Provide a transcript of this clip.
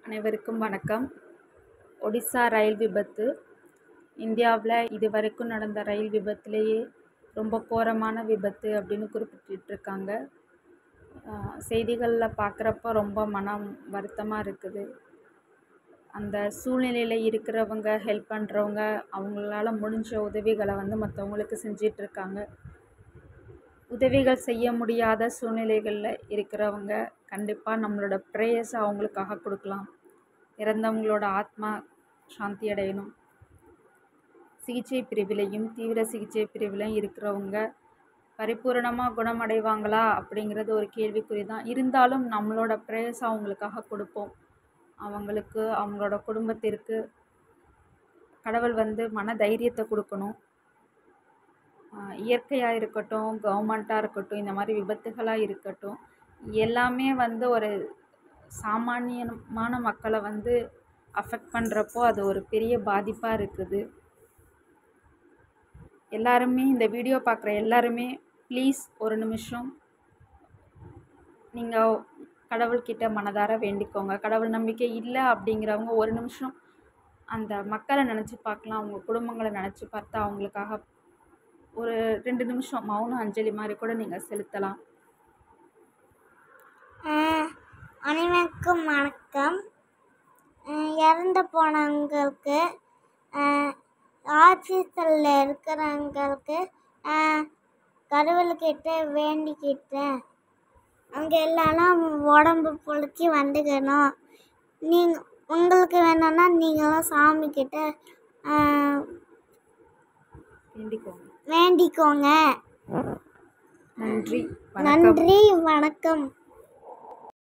அனைவருக்கும் வணக்கம் ஒடிசா ரயில் விபத்து இந்தியாவில் இதுவரைக்கும் நடந்த ரயில் விபத்துலேயே ரொம்ப கோரமான விபத்து அப்படின்னு குறிப்பிட்டிருக்காங்க செய்திகளில் பார்க்குறப்ப ரொம்ப மனம் வருத்தமாக இருக்குது அந்த சூழ்நிலையில் இருக்கிறவங்க ஹெல்ப் பண்ணுறவங்க அவங்களால முடிஞ்ச உதவிகளை வந்து மற்றவங்களுக்கு செஞ்சிட்ருக்காங்க உதவிகள் செய்ய முடியாத சூழ்நிலைகளில் இருக்கிறவங்க கண்டிப்பாக நம்மளோட ப்ரேயர்ஸை அவங்களுக்காக கொடுக்கலாம் இறந்தவங்களோட ஆத்மா சாந்தி அடையணும் சிகிச்சை பிரிவிலையும் தீவிர சிகிச்சை பிரிவிலையும் இருக்கிறவங்க பரிபூரணமாக குணமடைவாங்களா அப்படிங்கிறது ஒரு கேள்விக்குறி தான் இருந்தாலும் நம்மளோட ப்ரேயர்ஸ் அவங்களுக்காக கொடுப்போம் அவங்களுக்கு அவங்களோட குடும்பத்திற்கு கடவுள் வந்து மன தைரியத்தை கொடுக்கணும் இயற்கையாக இருக்கட்டும் கவர்மெண்ட்டாக இருக்கட்டும் இந்த மாதிரி விபத்துகளாக இருக்கட்டும் எல்லாமே வந்து ஒரு சாமானியமான மக்களை வந்து அஃபெக்ட் பண்ணுறப்போ அது ஒரு பெரிய பாதிப்பாக இருக்குது எல்லாருமே இந்த வீடியோ பார்க்குற எல்லாருமே ப்ளீஸ் ஒரு நிமிஷம் நீங்கள் கடவுள்கிட்ட மனதார வேண்டிக்கோங்க கடவுள் நம்பிக்கை இல்லை அப்படிங்கிறவங்க ஒரு நிமிஷம் அந்த மக்களை நினச்சி பார்க்கலாம் அவங்க குடும்பங்களை நினச்சி பார்த்தா அவங்களுக்காக ஒரு ரெண்டு நிமிஷம் மௌன அஞ்சலி மாதிரி கூட நீங்கள் செலுத்தலாம் அனைவருக்கும் வணக்கம் இறந்து போனவங்களுக்கு ஆஃபீஸில் இருக்கிறவங்களுக்கு கடவுள்கிட்ட வேண்டிக்கிட்டேன் அவங்க எல்லாரும் உடம்பு பொழைச்சி வந்துக்கணும் நீங்கள் உங்களுக்கு வேணும்னா நீங்களும் சாமிக்கிட்ட வேண்டிக்கோங்க வேண்டிக்கோங்க நன்றி வணக்கம் நன்றி வணக்கம்